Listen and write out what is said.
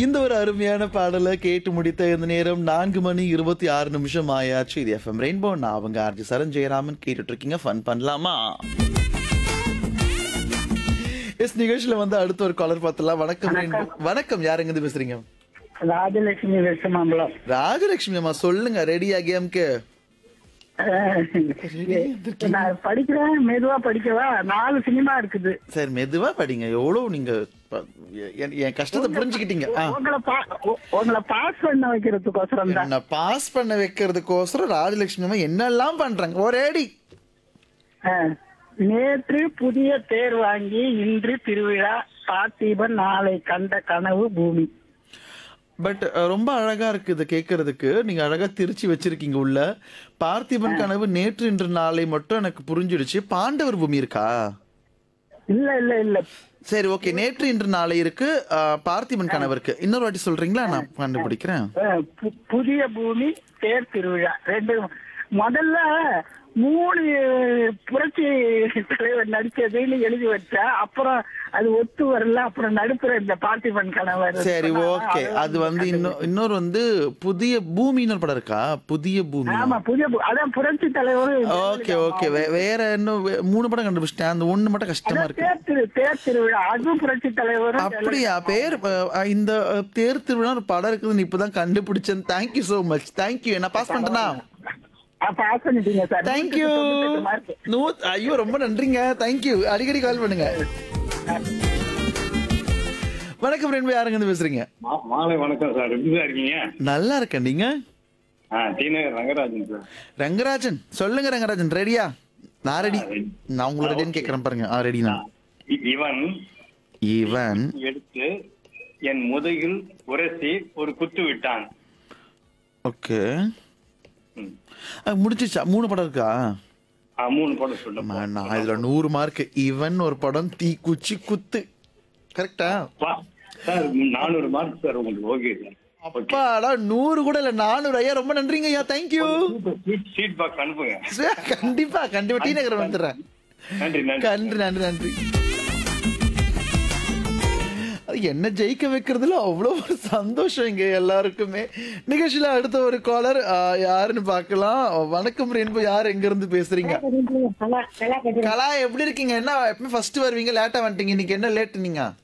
இந்த ஒரு அருமையான பாடலை கேட்டு முடித்த இந்த நேரம் நான்கு மணி இருபத்தி ஆறு நிமிஷம் ஆயாச்சு இது எஃப்எம் ரெயின்போ நான் அவங்க ஆர்ஜி சரண் ஜெயராமன் கேட்டுட்டு இருக்கீங்க ஃபன் பண்ணலாமா எஸ் நிகழ்ச்சியில வந்து அடுத்த ஒரு காலர் பார்த்தலாம் வணக்கம் ரெயின்போ வணக்கம் யார் எங்க பேசுறீங்க ராஜலட்சுமி வெசமாம்பலம் ராஜலட்சுமி அம்மா சொல்லுங்க ரெடியா கேம்க்கு நான் படிக்கிறேன் மெதுவா படிக்கவா நாலு சினிமா இருக்குது சரி மெதுவா படிங்க எவ்வளவு நீங்க ப- என் என் கஷ்டத்தை புரிஞ்சுக்கிட்டீங்க ஆ. உங்களை பா- உ- உங்களை பாஸ் பண்ண வைக்கிறதுக்கோசரம் தான் என்ன பாஸ் பண்ண வைக்கிறதுக்கோசரம் ராஜலட்சுமி அம்மா என்னெல்லாம் பண்றாங்க ஒரேடி ஆ. நேற்று புதிய தேர் வாங்கி இன்று திருவிழா பார்த்திபன் நாளை கண்ட கனவு பூமி பட் ரொம்ப அழகா இருக்கு இதை கேட்கறதுக்கு நீங்க அழகா திருச்சி வச்சிருக்கீங்க உள்ள பார்த்திபன் கனவு நேற்று இன்று நாளை மட்டும் எனக்கு புரிஞ்சிடுச்சு பாண்டவர் பூமி இருக்கா இல்ல இல்ல இல்ல சரி ஓகே நேற்று இன்று நாளை இருக்கு அஹ், பார்த்திபன் கனவு இருக்கு இன்னொரு வாட்டி சொல்றீங்களா நான் கண்டுபிடிக்கிறேன் ஆ, பு- புதிய பூமி தேர் திருவிழா ரெண்டு முதல்ல மூணு புரட்சி தலைவர் நடிச்சதுன்னு எழுதி வச்சா அப்புறம் அது ஒத்து வரல அப்புறம் நடுப்புற இந்த பார்த்திபன் கணவர் சரி சொன்னா, ஓகே அதை அது வந்து இன்னும் இன்னொரு வந்து புதிய பூமின்னு ஒரு படம் இருக்கா புதிய பூமி ஆமா புதிய பூ- அதான் புரட்சி தலைவர் ஓகே ஓகே வேற இன்னும் வே- மூணு படம் கண்டுபிடிச்சிட்டேன் அந்த ஒண்ணு மட்டும் கஷ்டமா இருக்கு தேர் திரு தேர் திருவிழா அதுவும் புரட்சி தலைவர் அப்படியா பேர் அஹ், இந்த அஹ், தேர் திருவிழா ஒரு படம் இருக்குதுன்னு இப்பதான் கண்டுபிடிச்சேன் தேங்க்யூ சோ மச் தேங்க்யூ என்ன பாஸ் பண்ணிட்டேனா பாஸ் பண்ணிட்டீங்க சார் தேங்க்யூ நூ ஐயோ ரொம்ப நன்றிங்க தேங்க்யூ அடிக்கடி கால் பண்ணுங்க வணக்கம் ரெண்டு யாருங்க இருந்து பேசுறீங்க மா- மாலை வணக்கம் சார் எப்படி சார் இருக்கீங்க நல்லா இருக்கேன் நீங்க ஆ டி நகர் ரங்கராஜன் சார் ரங்கராஜன் சொல்லுங்க ரங்கராஜன் ரெடியா நான் ரெடி நான் உங்களை ரெடின்னு கேக்குறேன் பாருங்க ஆ ரெடி நான் இ- இவன் இவன் எடுத்து என் முதுகில் உரசி ஒரு குத்து விட்டான் ஓகே ம். முடிச்சிச்சா மூணு படம் இருக்கா ஆ, மூணு படம் சொல்ல அம்மா, நான் இதுல நூறு மார்க் இவன் ஒரு படம் தீ குச்சி குத்து கரெக்டா சார் நானூறு மார்க் சார் உங்களுக்கு ஓகே சார் அப்பாடா நூறு கூட இல்ல நானூறு ஐயா ரொம்ப நன்றிங்க ஐயா தேங்க்யூ சீட் பாக்ஸ் அனுப்புங்க கண்டிப்பா கண்டிப்பா டி நகர் வந்துடுறேன் நன்றி நன்றி நன்றி நன்றி நன்றி அது என்ன ஜெயிக்க வைக்கிறதுல அவ்வளோ ஒரு சந்தோஷம் இங்க எல்லாருக்குமே நிகழ்ச்சியில அடுத்த ஒரு காலர் யாருன்னு பார்க்கலாம் வணக்கம் ரென்பு யார் எங்க இருந்து பேசுறீங்க கலா எப்படி இருக்கீங்க என்ன எப்பவுமே ஃபர்ஸ்ட் வருவீங்க லேட்டா வந்துட்டீங்க இன்னைக்கு என்ன லேட் நீங்க